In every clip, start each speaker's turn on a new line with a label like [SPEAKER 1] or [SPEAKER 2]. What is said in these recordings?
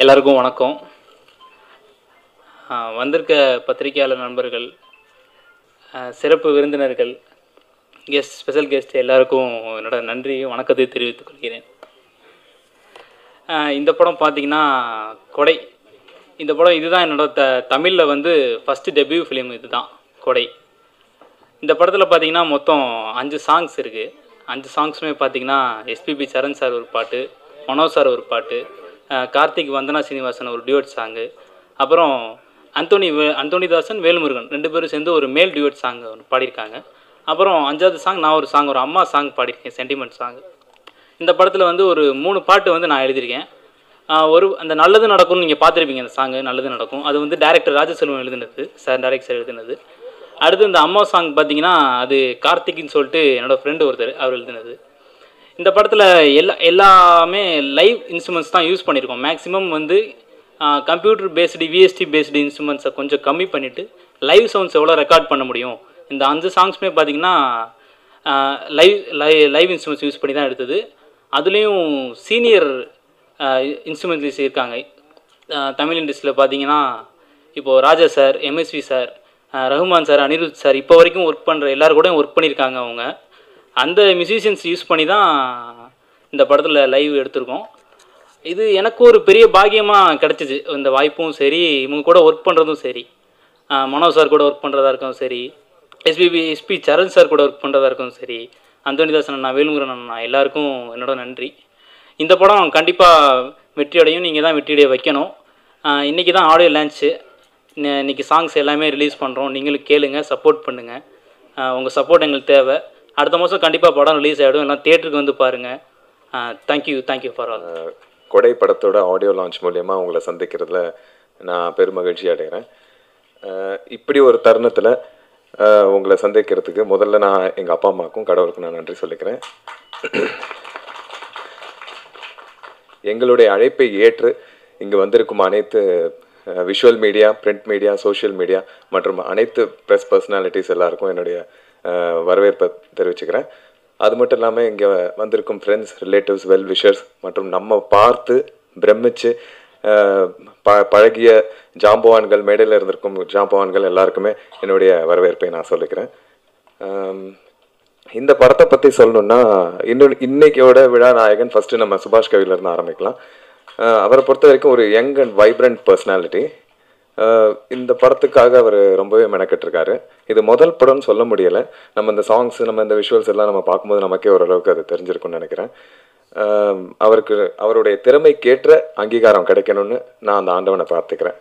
[SPEAKER 1] எல்லாருக்கும் வணக்கம் ஆ, வந்திருக்க பத்திரிகையாளர் நண்பர்கள் ஆ, சிறப்பு விருந்தினர்கள் கெஸ்ட் ஸ்பெஷல் கெஸ்ட் எல்லாருக்கும் என்னோட நன்றியும் வணக்கத்தை தெரிவித்துக் கொள்கிறேன் ஆ, இந்த படம் பார்த்தீங்கன்னா கொடை இந்த படம் இதுதான் என்னோட த தமிழில் வந்து ஃபஸ்ட்டு டெபியூ ஃபிலிம் இதுதான் கொடை இந்த படத்தில் பார்த்தீங்கன்னா மொத்தம் அஞ்சு சாங்ஸ் இருக்குது அஞ்சு சாங்ஸுமே பார்த்தீங்கன்னா எஸ்பிபி சரண் சார் ஒரு பாட்டு மனோஜ் சார் ஒரு பாட்டு அஹ் கார்த்திக் வந்தனா சீனிவாசன் ஒரு டியூட் சாங்கு அப்புறம் அந்தோனி வே அந்தோனிதாசன் வேல்முருகன் ரெண்டு பேரும் சேர்ந்து ஒரு மேல் டியூட் சாங் ஒன்று பாடியிருக்காங்க அப்புறம் அஞ்சாவது சாங் நான் ஒரு சாங் ஒரு அம்மா சாங் பாடியிருக்கேன் சென்டிமெண்ட் சாங் இந்த படத்தில் வந்து ஒரு மூணு பாட்டு வந்து நான் எழுதியிருக்கேன் ஆஹ் ஒரு அந்த நல்லது நடக்கும்னு நீங்கள் பார்த்துருப்பீங்க அந்த சாங்கு நல்லது நடக்கும் அது வந்து டேரக்டர் ராஜசெல்வம் எழுதினது சார் டேரக்ட் சார் எழுதினது அடுத்து இந்த அம்மா சாங் பார்த்தீங்கன்னா அது கார்த்திக்னு சொல்லிட்டு என்னோட ஃப்ரெண்டு ஒருத்தர் அவர் எழுதினது இந்த படத்தில் எல்லா எல்லாமே லைவ் இன்ஸ்ட்ருமெண்ட்ஸ் தான் யூஸ் பண்ணியிருக்கோம் மேக்ஸிமம் வந்து கம்ப்யூட்டர் பேஸ்டு விஎஸ்டி பேஸ்டு இன்ஸ்ட்ருமெண்ட்ஸை கொஞ்சம் கம்மி பண்ணிவிட்டு லைவ் சவுண்ட்ஸ் எவ்வளோ ரெக்கார்ட் பண்ண முடியும் இந்த அஞ்சு சாங்ஸுமே பார்த்தீங்கன்னா live live live instruments use பண்ணி தான் எடுத்தது அதுலேயும் சீனியர் இன்ஸ்ட்ருமெண்ட்ஸ் இருக்காங்க அஹ் தமிழ் இண்டஸ்ட்ரியில் பார்த்தீங்கன்னா இப்போது ராஜா சார் எம்எஸ்வி சார் அஹ் ரஹ்மான் சார் அனிருத் சார் இப்போ வரைக்கும் ஒர்க் பண்ணுற எல்லாரும் கூட ஒர்க் பண்ணியிருக்காங்க அவங்க அந்த மியூசிஷியன்ஸ் யூஸ் பண்ணி தான் இந்த படத்தில் லைவ் எடுத்திருக்கோம் இது எனக்கு ஒரு பெரிய பாக்கியமாக கிடச்சிச்சு இந்த வாய்ப்பும் சரி இவங்க கூட ஒர்க் பண்ணுறதும் சரி அஹ் மனோ சார் கூட ஒர்க் பண்ணுறதா இருக்கவும் சரி எஸ்பிபி எஸ்பி சரண் சார் கூட ஒர்க் பண்ணுறதா இருக்கவும் சரி அந்தோனிதாசன் அண்ணா வேலுமுருகன் அண்ணா எல்லாருக்கும் என்னோட நன்றி இந்த படம் கண்டிப்பாக வெற்றியடையும் நீங்கள் தான் வெற்றியடைய வைக்கணும் இன்றைக்கி தான் ஆடியோ லான்ச்சு இன்னைக்கு சாங்ஸ் எல்லாமே ரிலீஸ் பண்ணுறோம் நீங்களும் கேளுங்க சப்போர்ட் பண்ணுங்கள் உங்கள் சப்போர்ட் எங்களுக்கு தேவை அடுத்த மாதம் கண்டிப்பாக படம் ரிலீஸ் ஆகிடும் எல்லாம் தேட்டருக்கு வந்து பாருங்கள் தேங்க்யூ தேங்க்யூ ஃபார் ஆல்
[SPEAKER 2] கொடை படத்தோட ஆடியோ லான்ச் மூலயமா உங்களை சந்திக்கிறதுல நான் பெருமகிழ்ச்சி அடைகிறேன் அஹ் இப்படி ஒரு தருணத்தில் உங்களை சந்திக்கிறதுக்கு முதல்ல நான் எங்கள் அப்பா அம்மாவுக்கும் கடவுளுக்கும் நான் நன்றி சொல்லிக்கிறேன் எங்களுடைய அழைப்பை ஏற்று இங்கு வந்திருக்கும் அனைத்து visual media print media social media மற்றும் அனைத்து ப்ரெஸ் பர்சனாலிட்டிஸ் எல்லாருக்கும் என்னுடைய அஹ், வரவேற்பை தெரிவிச்சுக்கிறேன் அது மட்டும் இல்லாமல் இங்கே வந்திருக்கும் ஃப்ரெண்ட்ஸ் ரிலேட்டிவ்ஸ் வெல் விஷர்ஸ் மற்றும் நம்ம பார்த்து பிரமிச்சு அஹ், ப பழகிய ஜாம்பவான்கள் மேடையில் இருந்திருக்கும் ஜாம்பவான்கள் எல்லாருக்குமே என்னுடைய வரவேற்பை நான் சொல்லிக்கிறேன் அம், இந்த படத்தை பற்றி சொல்லணும்னா இன்னொரு இன்னைக்கோட விழா நாயகன் ஃபர்ஸ்ட் நம்ம சுபாஷ் கவில இருந்து ஆரம்பிக்கலாம் அஹ் அவரை பொறுத்த வரைக்கும் ஒரு யங் அண்ட் வைப்ரண்ட் பர்சனாலிட்டி இந்த படத்துக்காக அவர் ரொம்பவே மெனக்கெட்டிருக்காரு இது முதல் படம்னு சொல்ல முடியலை நம்ம இந்த சாங்ஸ் நம்ம இந்த விஷுவல்ஸ் எல்லாம் நம்ம பார்க்கும்போது நமக்கே ஓரளவுக்கு அது தெரிஞ்சிருக்கும்னு நினைக்கிறேன் அஹ் அவருக்கு அவருடைய திறமைக்கேற்ற அங்கீகாரம் கிடைக்கணும்னு நான் அந்த ஆண்டவனை பிரார்த்திக்கிறேன்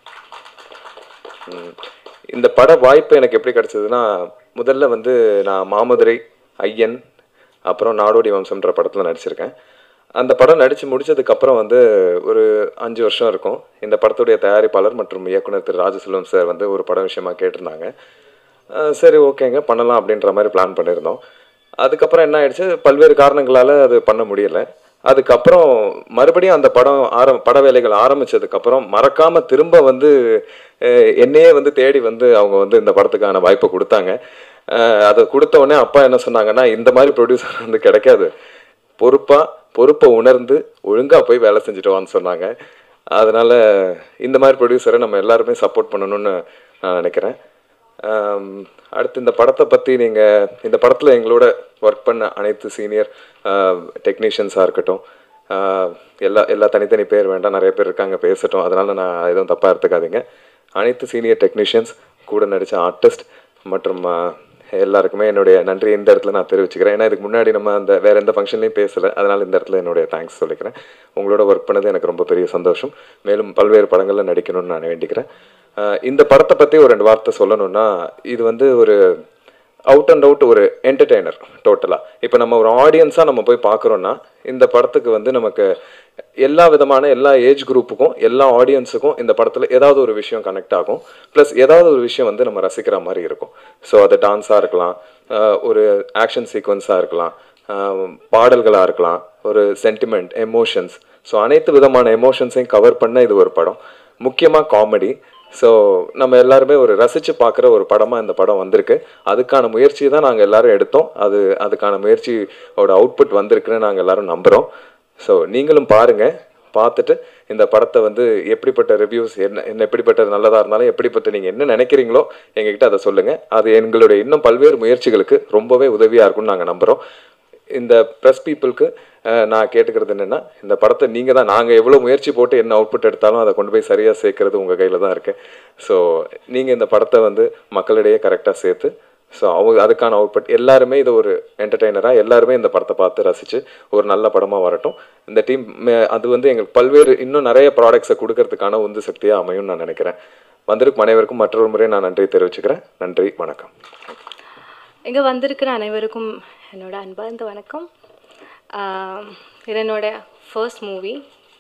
[SPEAKER 2] ம். இந்த பட வாய்ப்பு எனக்கு எப்படி கிடைச்சதுன்னா முதல்ல வந்து நான் மாமதுரை ஐயன் அப்புறம் நாடோடி வம்சம்ன்ற படத்தில் நடிச்சிருக்கேன் அந்த படம் நடித்து முடிச்சதுக்கப்புறம் வந்து ஒரு அஞ்சு வருஷம் இருக்கும் இந்த படத்துடைய தயாரிப்பாளர் மற்றும் இயக்குனர் திரு ராஜசெல்வம் சார் வந்து ஒரு படம் விஷயமா கேட்டிருந்தாங்க அஹ் சரி ஓகேங்க பண்ணலாம் அப்படின்ற மாதிரி பிளான் பண்ணியிருந்தோம் அதுக்கப்புறம் என்ன ஆயிடுச்சு பல்வேறு காரணங்களால் அது பண்ண முடியல அதுக்கப்புறம் மறுபடியும் அந்த படம் ஆரம் பட வேலைகள் ஆரம்பிச்சதுக்கப்புறம் மறக்காம திரும்ப வந்து அஹ், என்னையே வந்து தேடி வந்து அவங்க வந்து இந்த படத்துக்கான வாய்ப்பை கொடுத்தாங்க அஹ், அதை கொடுத்த உடனே அப்பா என்ன சொன்னாங்கன்னா இந்த மாதிரி ப்ரொடியூசர் வந்து கிடைக்காது பொறுப்பா பொறுப்பை உணர்ந்து ஒழுங்கா போய் வேலை செஞ்சுட்டு வான்னு சொன்னாங்க அதனால இந்த மாதிரி ப்ரொடியூசரை நம்ம எல்லாருமே சப்போர்ட் பண்ணணும்னு நான் நினைக்கிறேன் ஆம், அடுத்து இந்த படத்தை பற்றி நீங்கள் இந்த படத்தில் எங்களோட ஒர்க் பண்ண அனைத்து சீனியர் டெக்னீஷியன்ஸாக இருக்கட்டும் ஆஹ், எல்லா எல்லா தனித்தனி பேர் வேண்டாம் நிறைய பேர் இருக்காங்க பேசட்டும் அதனால நான் எதுவும் தப்பாக எடுத்துக்காதீங்க அனைத்து சீனியர் டெக்னீஷியன்ஸ் கூட நடித்த ஆர்டிஸ்ட் மற்றும் ஆஹ், எல்லாருக்குமே என்னுடைய நன்றி இந்த இடத்துல நான் தெரிவிச்சுக்கிறேன் ஏன்னா இதுக்கு முன்னாடி நம்ம அந்த வேற எந்த ஃபங்க்ஷன்லையும் பேசலை அதனால இந்த இடத்துல என்னுடைய தேங்க்ஸ் சொல்லிக்கிறேன் உங்களோட ஒர்க் பண்ணது எனக்கு ரொம்ப பெரிய சந்தோஷம் மேலும் பல்வேறு படங்களில் நடிக்கணும்னு நான் வேண்டிக்கிறேன் ஆஹ் இந்த படத்தை பற்றி ஒரு ரெண்டு வார்த்தை சொல்லணும்னா இது வந்து ஒரு அவுட் அண்ட் அவுட் ஒரு என்டர்டெய்னர் டோட்டலாக இப்போ நம்ம ஒரு ஆடியன்ஸாக நம்ம போய் பார்க்குறோன்னா இந்த படத்துக்கு வந்து நமக்கு எல்லா விதமான எல்லா ஏஜ் குரூப்புக்கும் எல்லா ஆடியன்ஸுக்கும் இந்த படத்தில் ஏதாவது ஒரு விஷயம் கனெக்ட் ஆகும் ப்ளஸ் ஏதாவது ஒரு விஷயம் வந்து நம்ம ரசிக்கிற மாதிரி இருக்கும் ஸோ அது டான்ஸாக இருக்கலாம் ஆஹ் ஒரு ஆக்ஷன் சீக்வன்ஸாக இருக்கலாம் பாடல்களாக இருக்கலாம் ஒரு சென்டிமெண்ட் எமோஷன்ஸ் ஸோ அனைத்து விதமான எமோஷன்ஸையும் கவர் பண்ண இது ஒரு படம் முக்கியமாக காமெடி ஸோ நம்ம எல்லாருமே ஒரு ரசித்து பார்க்குற ஒரு படமாக இந்த படம் வந்திருக்கு அதுக்கான முயற்சி தான் நாங்கள் எல்லாரும் எடுத்தோம் அது அதுக்கான முயற்சியோட அவுட்புட் வந்திருக்குன்னு நாங்கள் எல்லாரும் நம்புகிறோம் ஸோ நீங்களும் பாருங்கள் பார்த்துட்டு இந்த படத்தை வந்து எப்படிப்பட்ட ரிவ்யூஸ் என்ன என்ன எப்படிப்பட்ட நல்லதாக இருந்தாலும் எப்படிப்பட்ட நீங்கள் என்ன நினைக்கிறீங்களோ எங்ககிட்ட அதை சொல்லுங்கள் அது எங்களுடைய இன்னும் பல்வேறு முயற்சிகளுக்கு ரொம்பவே உதவியாக இருக்கும்னு நாங்கள் நம்புகிறோம் இந்த ப்ரெஸ் பீப்புளுக்கு நான் கேட்டுக்கிறது என்னென்னா இந்த படத்தை நீங்கள் தான் நாங்கள் எவ்வளோ முயற்சி போட்டு என்ன அவுட்புட் எடுத்தாலும் அதை கொண்டு போய் சரியாக சேர்க்கறது உங்கள் கையில் தான் இருக்குது ஸோ நீங்கள் இந்த படத்தை வந்து மக்களிடையே கரெக்டாக சேர்த்து ஸோ அவங்க அதுக்கான அவுட்புட் எல்லாருமே இது ஒரு என்டர்டெய்னராக எல்லாருமே இந்த படத்தை பார்த்து ரசித்து ஒரு நல்ல படமாக வரட்டும் இந்த டீம் அது வந்து எங்களுக்கு பல்வேறு இன்னும் நிறைய ப்ராடக்ட்ஸை கொடுக்கறதுக்கான உந்து சக்தியாக அமையும்னு நான் நினைக்கிறேன் வந்திருக்கும் அனைவருக்கும் மற்றொரு முறை நான் நன்றி தெரிவிச்சுக்கிறேன் நன்றி வணக்கம்
[SPEAKER 3] இங்கே வந்திருக்கிற அனைவருக்கும் என்னோட அன்பார்ந்த வணக்கம் ஆஹ் இது என்னோட ஃபர்ஸ்ட் மூவி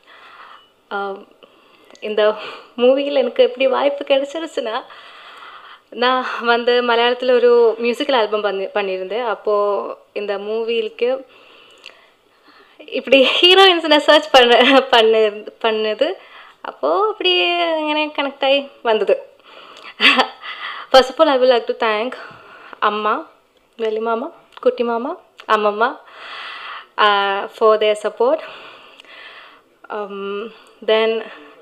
[SPEAKER 3] இந்த மூவியில் எனக்கு எப்படி வாய்ப்பு கிடைச்சிருச்சுன்னா நான் வந்து மலையாளத்தில் ஒரு மியூசிக்கல் ஆல்பம் பண்ணி பண்ணியிருந்தேன் அப்போது இந்த மூவிக்கு இப்படி ஹீரோயின்ஸ் நான் சர்ச் பண்ண பண்ணு பண்ணுது அப்போது அப்படியே അങ്ങനെ கனெக்ட் ஆகி வந்தது first of all I will like to thank அம்மா வெளி மாமா குட்டி மாமா அம்மம்மா ஃபார் தேர் சப்போர்ட் தென்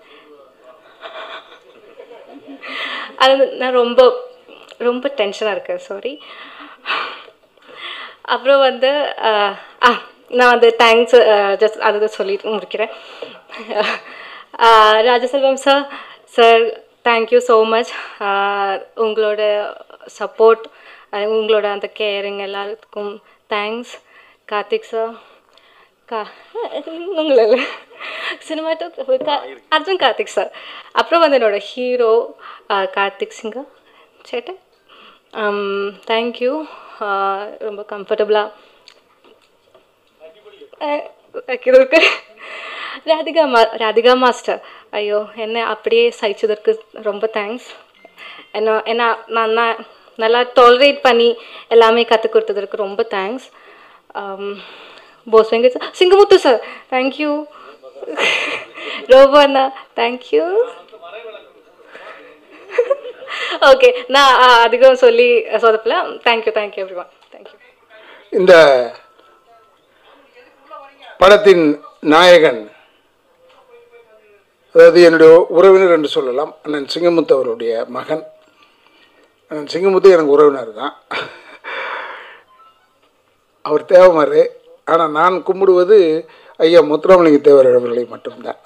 [SPEAKER 3] அது வந்து நான் ரொம்ப ரொம்ப டென்ஷனாக இருக்கேன் சாரி அப்புறம் வந்து ஆஹ், ஆ நான் வந்து தேங்க்ஸ் ஜஸ்ட் அதுதான் சொல்லிட்டு முடிக்கிறேன் ஆஹ், Rajaselvam sir sir thank you so much உங்களோட சப்போர்ட் உங்களோட அந்த கேரிங் எல்லாத்துக்கும் தேங்க்ஸ் கார்த்திக் சார் கா உங்களை சினிமாட்டோ அர்ஜுன் கார்த்திக் சார் அப்புறம் வந்து என்னோட ஹீரோ கார்த்திக் சிங்கா சேட்டன் தேங்க்யூ ரொம்ப கம்ஃபர்டபுளாக வைக்கிறதுக்கு ராதிகா மா ராதிகா மாஸ்டர் ஐயோ என்ன அப்படியே சகிச்சதற்கு ரொம்ப தேங்க்ஸ் என்ன என்ன நான் நான் நல்லா டாலரேட் பண்ணி எல்லாமே கற்றுக் கொடுத்ததற்கு ரொம்ப thanks Bose Venkat sir Singamuthu sir thank you Robo அண்ணா தேங்க்யூ ஓகே நான் ஆ, அதிகம் சொல்லி சொதப்பல thank you thank you everyone thank you
[SPEAKER 4] இந்த படத்தின் நாயகன் அதாவது என்னுடைய உறவினர் என்று சொல்லலாம் அண்ணன் சிங்கமுத்து அவருடைய மகன் அண்ணன் சிங்கமுத்து எனக்கு உறவினர் தான் அவர் தேவமாரு ஆனால் நான் கும்பிடுவது ஐயா முத்துராமலிங்க தேவர் அவர்களை மட்டும்தான்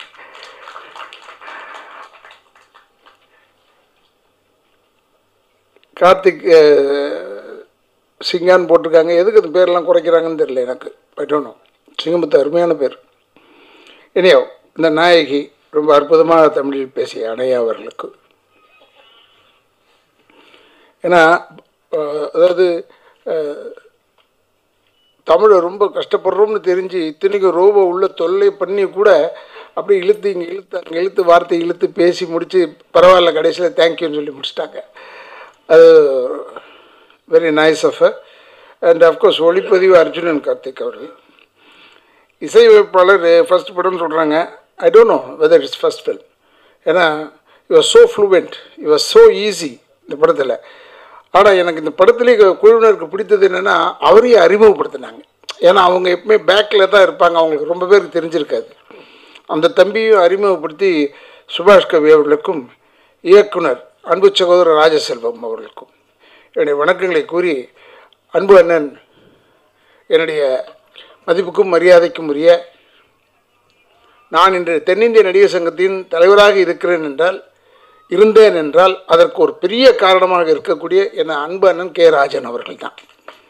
[SPEAKER 4] கார்த்திக் அஹ், சிங்கான்னு போட்டிருக்காங்க எதுக்கு அந்த பேர்லாம் குறைக்கிறாங்கன்னு தெரியல எனக்கு பட்டோனோ சிங்கமுத்து அருமையான பேர் இனியோ இந்த நாயகி ரொம்ப அற்புதமாக தமிழில் பேசிய அணையா அவர்களுக்கு ஏன்னா அஹ், அதாவது அஹ், தமிழை ரொம்ப கஷ்டப்படுறோம்னு தெரிஞ்சு இத்தனைக்கும் ரோபோ உள்ள தொல்லை பண்ணி கூட அப்படியே இழுத்து இங்கே இழுத்து அங்கே இழுத்து வார்த்தை இழுத்து பேசி முடித்து பரவாயில்ல கடைசியில் தேங்க்யூன்னு சொல்லி முடிச்சிட்டாங்க அது very nice of and of course ஒளிப்பதிவு அர்ஜுனன் கார்த்திக் அவர்கள் இசையமைப்பாளர் ஃபர்ஸ்ட் படம்னு சொல்கிறாங்க I don't know whether it's first film ஏன்னா your so fluent your so easy இந்த படத்தில் ஆனால் எனக்கு இந்த படத்துலேயே குழுவினருக்கு பிடித்தது என்னென்னா அவரையும் அறிமுகப்படுத்தினாங்க ஏன்னா அவங்க எப்பவுமே பேக்கில் தான் இருப்பாங்க அவங்களுக்கு ரொம்ப பேருக்கு தெரிஞ்சிருக்காது அந்த தம்பியும் அறிமுகப்படுத்தி சுபாஷ் கவி அவர்களுக்கும் இயக்குனர் அன்பு சகோதரர் ராஜசெல்வம் அவர்களுக்கும் என்னுடைய வணக்கங்களை கூறி அன்பு அண்ணன் என்னுடைய மதிப்புக்கும் மரியாதைக்கும் உரிய நான் இன்று தென்னிந்திய நடிகர் சங்கத்தின் தலைவராக இருக்கிறேன் என்றால் இருந்தேன் என்றால் அதற்கு ஒரு பெரிய காரணமாக இருக்கக்கூடிய என் அன்பு அண்ணன் கே ராஜன் அவர்கள் தான்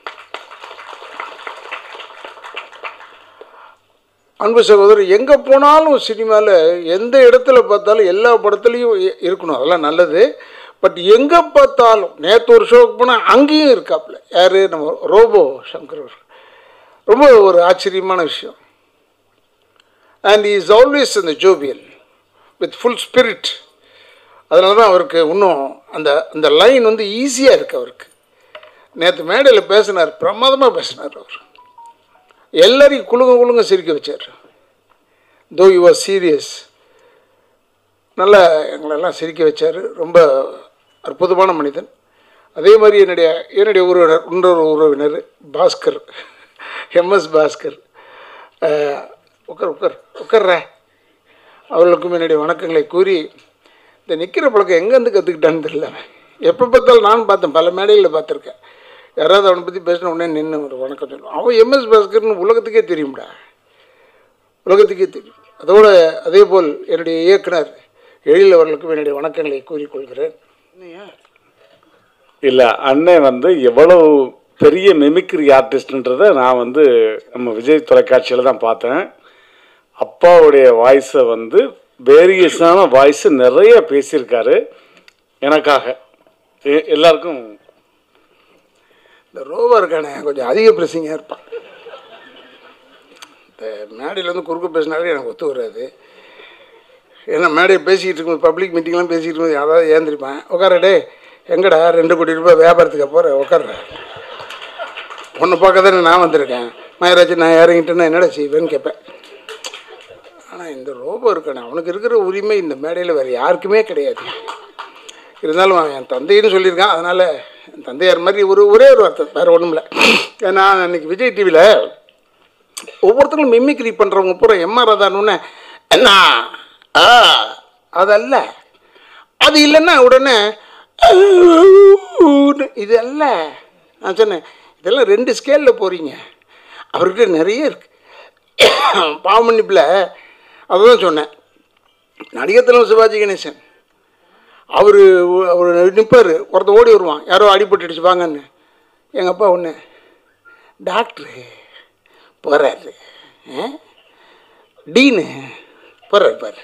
[SPEAKER 4] அன்பு சகோதரர் எங்கே போனாலும் சினிமாவில் எந்த இடத்துல பார்த்தாலும் எல்லா படத்துலையும் இ- இருக்கணும் அதெல்லாம் நல்லது பட் எங்கே பார்த்தாலும் நேற்று ஒரு ஷோக்கு போனால் அங்கேயும் இருக்காப்புல யார் நம்ம ரோபோ சங்கர் அவர். ரொம்ப ஒரு ஆச்சரியமான விஷயம் அண்ட் இஸ் ஆல்வேஸ் அந்த ஜோபியல் வித் ஃபுல் ஸ்பிரிட் அதனால தான் அவருக்கு இன்னும் அந்த அந்த லைன் வந்து ஈஸியாக இருக்குது அவருக்கு நேற்று மேடையில் பேசினார் பிரமாதமாக பேசினார் அவர் எல்லாரையும் குலுங்க குலுங்க சிரிக்க வச்சார் தோ யூ வாஸ் சீரியஸ் நல்லா எங்களெல்லாம் சிரிக்க வச்சார் ரொம்ப அற்புதமான மனிதன் அதே மாதிரி என்னுடைய என்னுடைய உறவினர் இன்னொரு உறவினர் பாஸ்கர் எம்எஸ் பாஸ்கர் அஹ், உட்கார் உட்கார் உட்கார்ற அவர்களுக்கும் என்னுடைய வணக்கங்களை கூறி இந்த நிற்கிற பழக்கம் எங்கேருந்து கற்றுக்கிட்டான்னு தெரியல எப்போ பார்த்தாலும் நானும் பார்த்தேன் பல மேடைகளில் பார்த்துருக்கேன் யாராவது அவனை பற்றி பேசின உடனே நின்று ஒரு வணக்கம் சொல்லுவான் அவன் எம்எஸ் பாஸ்கர்னு உலகத்துக்கே தெரியும்டா உலகத்துக்கே தெரியும் அதோட அதே போல் என்னுடைய இயக்குனர் எழில் அவர்களுக்கும் என்னுடைய வணக்கங்களை கூறிக்கொள்கிறேன்
[SPEAKER 5] இல்லை அண்ணன் வந்து எவ்வளவு பெரிய மிமிக்ரி ஆர்டிஸ்ட்ன்றதை நான் வந்து நம்ம விஜய் தொலைக்காட்சியில் தான் பார்த்தேன் அப்பாவுடைய வாய்ஸை வந்து வேரியஸான வாய்ஸ் நிறைய பேசியிருக்காரு எனக்காக எ- எல்லாருக்கும்
[SPEAKER 4] இந்த ரோவா இருக்கானே கொஞ்சம் அதிக பிரசிங்காக இருப்பான் இந்த மேடையில் வந்து குறுக்க பேசினாலே எனக்கு ஒத்து வராது ஏன்னா மேடையை பேசிக்கிட்டு இருக்கும்போது பப்ளிக் மீட்டிங்லாம் பேசிக்கிட்டு இருக்கும்போது யாராவது ஏந்திரிப்பேன் உட்கார டே எங்கடா ரெண்டு கோடி ரூபாய் வியாபாரத்துக்கு போகிற உட்கார உன்னை பார்க்க தானே நான் வந்திருக்கேன் மயராஜ் நான் இறங்கிட்டேன்னா என்னடா செய்வேன்னு கேட்பேன் ஆனால் இந்த ரோபோ இருக்கானே அவனுக்கு இருக்கிற உரிமை இந்த மேடையில் வேறு யாருக்குமே கிடையாது இருந்தாலும் அவன் என் தந்தைன்னு சொல்லியிருக்கான் அதனால் என் தந்தையார் மாதிரி ஒரு ஒரே ஒரு வார்த்தை வேறு ஒன்றும் இல்லை ஏன்னா அன்றைக்கி விஜய் டிவியில் ஒவ்வொருத்தங்களும் மிமிக்ரி பண்ணுறவங்க பூரா எம்ஆர் ராதான்னு என்ன ஆ அதல்ல அது இல்லைன்னா உடனே இது அல்ல நான் சொன்னேன் இதெல்லாம் ரெண்டு ஸ்கேலில் போகிறீங்க அவர்கிட்ட நிறைய இருக்கு பாவமன்னிப்பில் அதுதான் சொன்னேன் நடிகர் தலைவர் சிவாஜி கணேசன் அவர் அவர் நிற்பார் ஒருத்தன் ஓடி வருவான் யாரோ அடிபட்டுடுச்சு வாங்கன்னு எங்கள் அப்பா ஒன்று டாக்டரு போகிறாரு டீனு போகிறாரு பாரு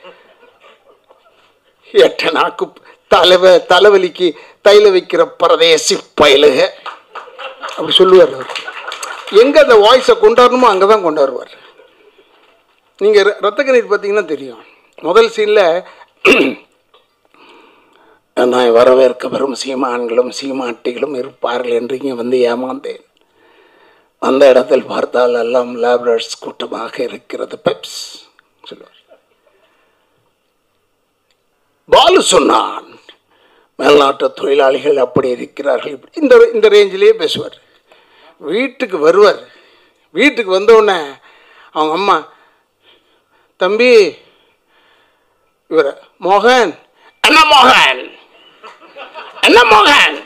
[SPEAKER 4] எட்ட நாக்கு தலைவ தலைவலிக்கு தைல வைக்கிற பரதேசி பயலுக அப்படி சொல்லுவார் அவர் எங்கே அந்த வாய்ஸை கொண்டாடணுமோ அங்கே தான் கொண்டாடுவார் நீங்கள் ரத்த கண்ணீர் பார்த்தீங்கன்னா தெரியும் முதல் சீனில் நான் வரவேற்க வரும் சீமான்களும் சீமாட்டிகளும் இருப்பார்கள் என்று இங்கே வந்து ஏமாந்தேன் அந்த இடத்தில் பார்த்தால் எல்லாம் லேபரர்ஸ் கூட்டமாக இருக்கிறது பெப்ஸ் சொல்லுவார் பாலு சொன்னான் மேல்நாட்டு தொழிலாளிகள் அப்படி இருக்கிறார்கள் இப்படி இந்த இந்த ரேஞ்சிலேயே பேசுவார் வீட்டுக்கு வருவார் வீட்டுக்கு வந்த உடனே அவங்க அம்மா தம்பி இவர மோகன் என்ன மோகன் என்ன மோகன்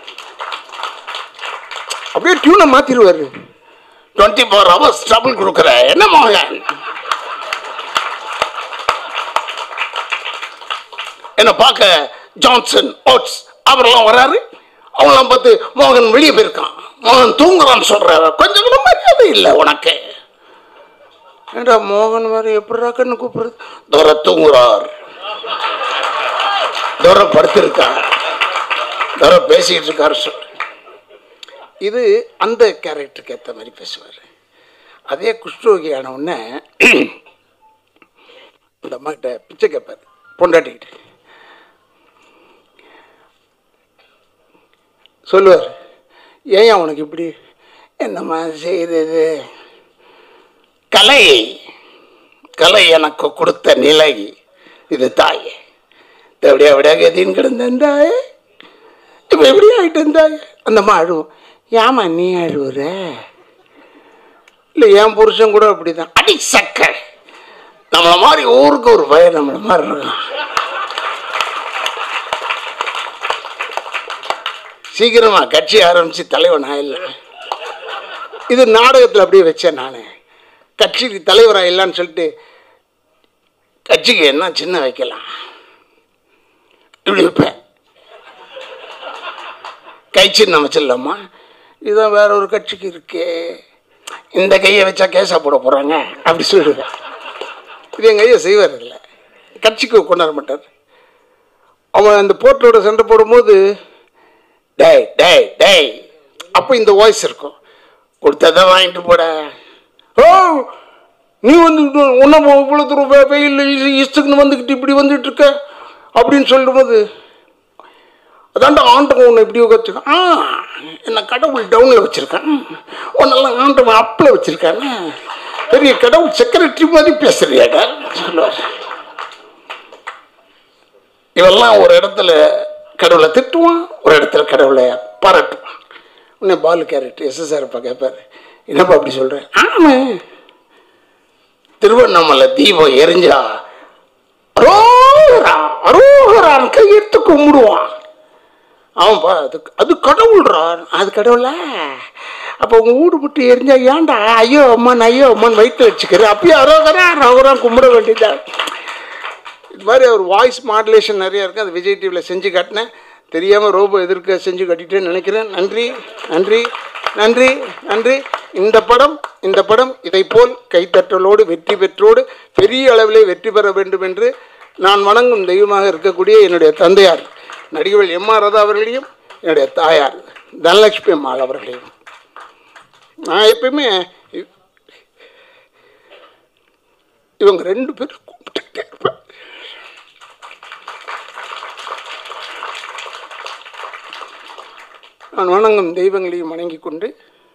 [SPEAKER 4] அப்படியே டியூனை மாத்திருவாரு டுவெண்ட்டி ஃபோர் ஹவர்ஸ் ட்ரபிள் கொடுக்குற என்ன மோகன் என்னை பார்க்க ஜான்சன் ஓட்ஸ் அவரெல்லாம் வராரு அவங்களாம் பார்த்து மோகன் வெளியே போயிருக்கான் மோகன் தூங்குறான்னு சொல்றாரு கொஞ்சம் கூட மரியாதை இல்லை உனக்கு ஏண்டா மோகன் மாதிரி எப்படிடா கண்ணு கூப்பிடுறது தூர தூங்குறார் தூர படுத்திருக்கார் தூர பேசிட்டு இருக்காரு சொல் இது அந்த கேரக்டருக்கு ஏற்ற மாதிரி பேசுவார் அதே குஷ்டரோகி ஆன உடனே இந்த அம்மாக்கிட்ட பிச்சை கேட்பார் பொண்டாட்டிக்கிட்ட சொல்லுவார் ஏன் உனக்கு இப்படி என்னம்மா செய்கிறது கலை கலை எனக்கு கொடுத்த நிலை இது தாயே எப்படியா எப்படியா கதின்னு கிடந்தேன் தாயே இப்போ எப்படி ஆகிட்டேன் தாயே அந்த அம்மா அழுவும் ஏமா நீ அழுவுற இல்லை என் புருஷன் கூட அப்படி தான் அடி சக்க நம்மளை மாதிரி ஊருக்கு ஒரு பையன் நம்மளை மாதிரி இருக்கான் சீக்கிரமா கட்சி ஆரம்பித்து தலைவன் ஆயிடலாம் இது நாடகத்தில் அப்படியே வச்சேன் நான் கட்சிக்கு தலைவர் ஆயிடலான்னு சொல்லிட்டு கட்சிக்கு என்ன சின்ன வைக்கலாம் இப்படி வைப்பேன் கை சின்னம் வச்சிடலாமா இதுதான் வேற ஒரு கட்சிக்கு இருக்கே இந்த கையை வச்சா கேஸா போட போகிறாங்க அப்படி சொல்லுவேன் இது எங்கள் ஐயா செய்வார் இல்லை கட்சிக்கு கொண்டாட மாட்டார் அவன் அந்த போர்ட்டோட சண்டை போடும்போது டேய் டேய் டேய் அப்போ இந்த வாய்ஸ் இருக்கும் கொடுத்ததை வாங்கிட்டு போட ஓ நீ வந்து ஒன்றும் இவ்வளோ தூரம் வெ- வெயில் இ- இஷ்டத்துக்குன்னு வந்துக்கிட்டு இப்படி வந்துட்டு இருக்க அப்படின்னு சொல்லும்போது அதாண்டா ஆண்டவன் உன்னை இப்படி வச்சிருக்கான் ஆ என்ன கடவுள் டவுனில் வச்சுருக்கான் உன்னெல்லாம் ஆண்டவன் அப்பில் வச்சுருக்கானே பெரிய கடவுள் செக்ரட்டரி மாதிரி பேசுறியாடா சொல்லுவார் இவெல்லாம் ஒரு இடத்துல கடவுளை திட்டுவான் ஒரு இடத்துல கடவுளை பாராட்டுவான் உன்னை பாலு கேரக்டர் எஸ்எஸ்ஆர்ப்பா கேட்பாரு என்னப்பா அப்படி சொல்கிறேன் ஆமாம் திருவண்ணாமலை தீபம் எரிஞ்சா அரோகரா அரோகரான் கையெடுத்து கும்பிடுவான் அவன் பா அது அது கடவுள்றா அது கடவுளா அப்போ உங்கள் வீடு விட்டு எரிஞ்சா ஏன்டா ஐயோ அம்மான் ஐயோ அம்மான் வயிற்று வச்சுக்கிற அப்பயும் அரோகரா அரோகரா கும்பிட வேண்டியதா இது மாதிரி அவர் வாய்ஸ் மாடுலேஷன் நிறைய இருக்குது அது விஜய் டிவியில் செஞ்சு காட்டினேன் தெரியாமல் ரோபோ எதிர்க்க செஞ்சு காட்டிட்டேன்னு நினைக்கிறேன் நன்றி நன்றி நன்றி நன்றி இந்த படம் இந்த படம் இதை போல் கைத்தட்டலோடு வெற்றி பெற்றோடு பெரிய அளவிலே வெற்றி பெற வேண்டும் என்று நான் வணங்கும் தெய்வமாக இருக்கக்கூடிய என்னுடைய தந்தையார் நடிகர்கள் எம் ஆர் ராதா அவர்களையும் என்னுடைய தாயார் தனலட்சுமி அம்மாள் அவர்களையும் நான் எப்பயுமே இ- இவங்க ரெண்டு பேரும் கூப்பிட்டுட்டே இருப்பேன் நான் வணங்கும் தெய்வங்களையும் வணங்கி கொண்டு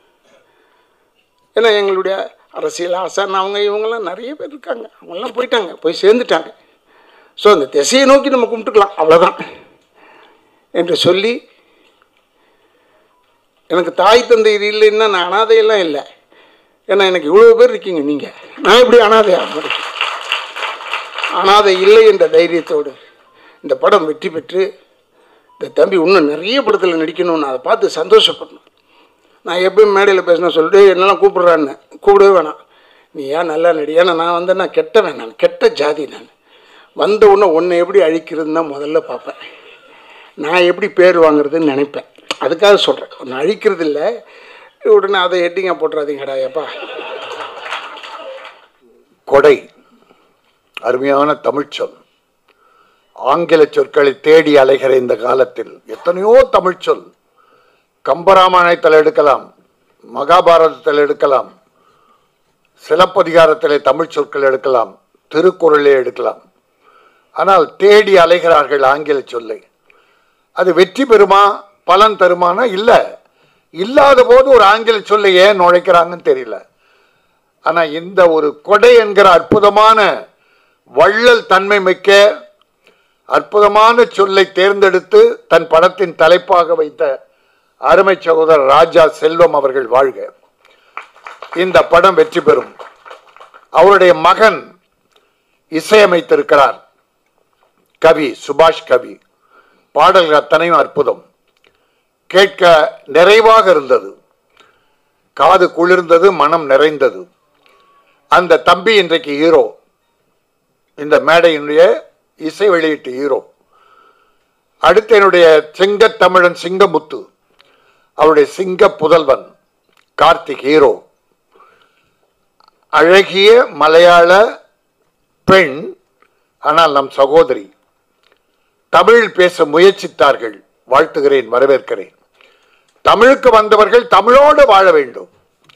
[SPEAKER 4] ஏன்னா எங்களுடைய அரசியல் ஆசான் அவங்க இவங்கெல்லாம் நிறைய பேர் இருக்காங்க அவங்கெல்லாம் போயிட்டாங்க போய் சேர்ந்துட்டாங்க ஸோ அந்த திசையை நோக்கி நம்ம கும்பிட்டுக்கலாம் அவ்வளோதான் என்று சொல்லி எனக்கு தாய் தந்தை இது இல்லைன்னா நான் அனாதையெல்லாம் இல்லை ஏன்னா எனக்கு இவ்வளோ பேர் இருக்கீங்க நீங்கள் நான் எப்படி அனாதை ஆக முடியும் அனாதை இல்லை என்ற தைரியத்தோடு இந்த படம் வெற்றி பெற்று இந்த தம்பி இன்னும் நிறைய படத்தில் நடிக்கணும்னு அதை பார்த்து சந்தோஷப்படணும் நான் எப்பயும் மேடையில் பேசினா சொல்லிட்டு என்னெல்லாம் கூப்பிட்றான்னு கூப்பிடவே வேணாம் நீ ஏன் நல்லா நடி ஏன்னா நான் வந்து நான் கெட்டவன் நான் கெட்ட ஜாதி நான் வந்த உடனே உன்னை எப்படி அழிக்கிறதுன்னு தான் முதல்ல பார்ப்பேன் நான் எப்படி பேர் வாங்குறதுன்னு நினைப்பேன் அதுக்காக சொல்கிறேன் ஒன்று அழிக்கிறது இல்லை உடனே அதை ஹெட்டிங்காக போட்டுறாதீங்கடா ஏப்பா
[SPEAKER 6] கொடை அருமையான தமிழ்ச்சொல் ஆங்கில சொற்களை தேடி அலைகிற இந்த காலத்தில் எத்தனையோ தமிழ்ச்சொல் கம்பராமாயணத்தில் எடுக்கலாம் மகாபாரதத்தில் எடுக்கலாம் சிலப்பதிகாரத்திலே தமிழ் சொற்கள் எடுக்கலாம் திருக்குறளே எடுக்கலாம் ஆனால் தேடி அலைகிறார்கள் ஆங்கில சொல்லை அது வெற்றி பெறுமா பலன் தருமானா இல்லை இல்லாத போது ஒரு ஆங்கில சொல்லை ஏன் நுழைக்கிறாங்கன்னு தெரியல ஆனா இந்த ஒரு கொடை என்கிற அற்புதமான வள்ளல் தன்மை மிக்க அற்புதமான சொல்லை தேர்ந்தெடுத்து தன் படத்தின் தலைப்பாக வைத்த அருமை சகோதரர் ராஜா செல்வம் அவர்கள் வாழ்க இந்த படம் வெற்றி பெறும் அவருடைய மகன் இசையமைத்திருக்கிறார் கவி சுபாஷ் கவி பாடல்கள் அத்தனையும் அற்புதம் கேட்க நிறைவாக இருந்தது காது குளிர்ந்தது மனம் நிறைந்தது அந்த தம்பி இன்றைக்கு ஹீரோ இந்த மேடையினுடைய இசை வெளியீட்டு ஹீரோ அடுத்து என்னுடைய சிங்கத்தமிழன் சிங்கமுத்து அவருடைய சிங்க புதல்வன் கார்த்திக் ஹீரோ அழகிய மலையாள பெண் ஆனால் நம் சகோதரி தமிழில் பேச முயற்சித்தார்கள் வாழ்த்துகிறேன் வரவேற்கிறேன் தமிழுக்கு வந்தவர்கள் தமிழோடு வாழ வேண்டும்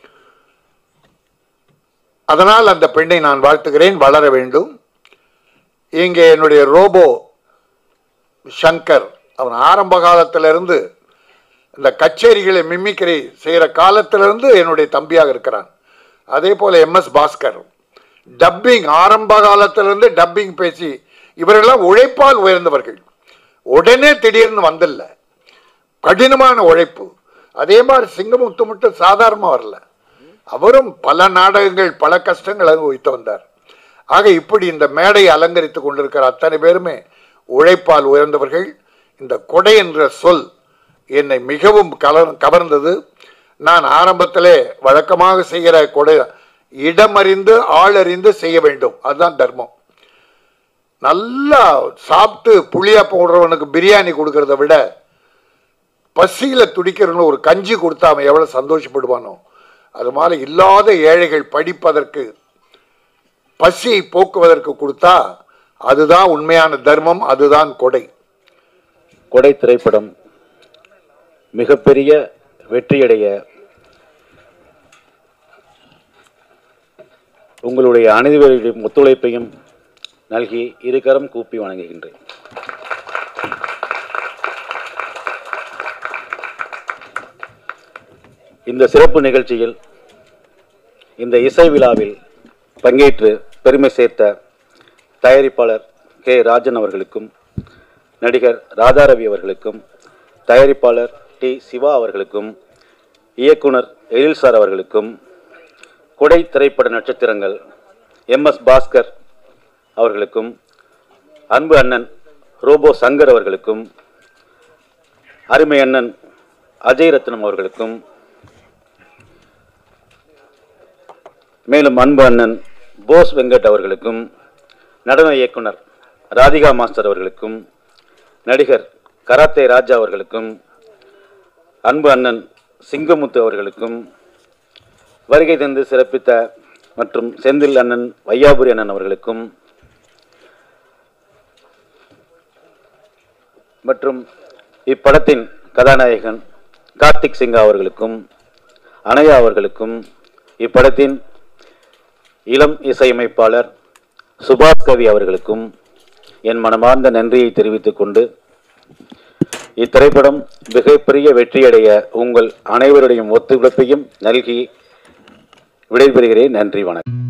[SPEAKER 6] அதனால் அந்த பெண்ணை நான் வாழ்த்துகிறேன் வளர வேண்டும் இங்கே என்னுடைய ரோபோ சங்கர் அவன் ஆரம்ப காலத்திலிருந்து இந்த கச்சேரிகளை மிமிக்ரி செய்கிற காலத்திலிருந்து என்னுடைய தம்பியாக இருக்கிறான் அதே போல எம்எஸ் பாஸ்கர் டப்பிங் ஆரம்ப காலத்திலிருந்து டப்பிங் பேசி இவரெல்லாம் உழைப்பால் உயர்ந்தவர்கள் உடனே திடீர்னு வந்தில்ல கடினமான உழைப்பு அதே மாதிரி சிங்கமுத்து மட்டும் சாதாரணமாக வரல அவரும் பல நாடகங்கள் பல கஷ்டங்கள் அனுபவித்து வந்தார் ஆக இப்படி இந்த மேடை அலங்கரித்து கொண்டிருக்கிற அத்தனை பேருமே உழைப்பால் உயர்ந்தவர்கள் இந்த கொடை என்ற சொல் என்னை மிகவும் கல கவர்ந்தது நான் ஆரம்பத்திலே வழக்கமாக செய்கிற கொடை இடமறிந்து ஆளறிந்து செய்ய வேண்டும் அதுதான் தர்மம் நல்லா சாப்பிட்டு புளியா போடுறவனுக்கு பிரியாணி கொடுக்கறத விட பசியில துடிக்கிறவனு ஒரு கஞ்சி கொடுத்தா அவன் எவ்வளவு சந்தோஷப்படுவானோ அது மாதிரி இல்லாத ஏழைகள் படிப்பதற்கு பசியை போக்குவதற்கு கொடுத்தா அதுதான் உண்மையான தர்மம் அதுதான் கொடை
[SPEAKER 7] கொடை திரைப்படம் மிகப்பெரிய வெற்றியடைய உங்களுடைய அனைவருடைய ஒத்துழைப்பையும் நல்கி இருகரம் கூப்பி வணங்குகின்றேன் இந்த சிறப்பு நிகழ்ச்சியில் இந்த இசை விழாவில் பங்கேற்று பெருமை சேர்த்த தயாரிப்பாளர் கே ராஜன் அவர்களுக்கும் நடிகர் ராதாரவி அவர்களுக்கும் தயாரிப்பாளர் டி சிவா அவர்களுக்கும் இயக்குனர் எழில் சார் அவர்களுக்கும் கொடை திரைப்பட நட்சத்திரங்கள் எம் எஸ் பாஸ்கர் அவர்களுக்கும் அன்பு அண்ணன் ரோபோ சங்கர் அவர்களுக்கும் அருமை அண்ணன் அஜய் ரத்னம் அவர்களுக்கும் மேலும் அன்பு அண்ணன் போஸ் வெங்கட் அவர்களுக்கும் நடன இயக்குனர் ராதிகா மாஸ்டர் அவர்களுக்கும் நடிகர் கராத்தே ராஜா அவர்களுக்கும் அன்பு அண்ணன் சிங்கமுத்து அவர்களுக்கும் வருகை தந்து சிறப்பித்த மற்றும் செந்தில் அண்ணன் வையாபுரி அண்ணன் அவர்களுக்கும் மற்றும் இப்படத்தின் கதாநாயகன் கார்த்திக் சிங்கா அவர்களுக்கும் அனயா அவர்களுக்கும் இப்படத்தின் இளம் இசையமைப்பாளர் சுபாஷ் கவி அவர்களுக்கும் என் மனமார்ந்த நன்றியை தெரிவித்துக் கொண்டு இத்திரைப்படம் மிகப்பெரிய வெற்றியடைய உங்கள் அனைவருடைய ஒத்துழைப்பையும் நல்கி விடைபெறுகிறேன் நன்றி வணக்கம்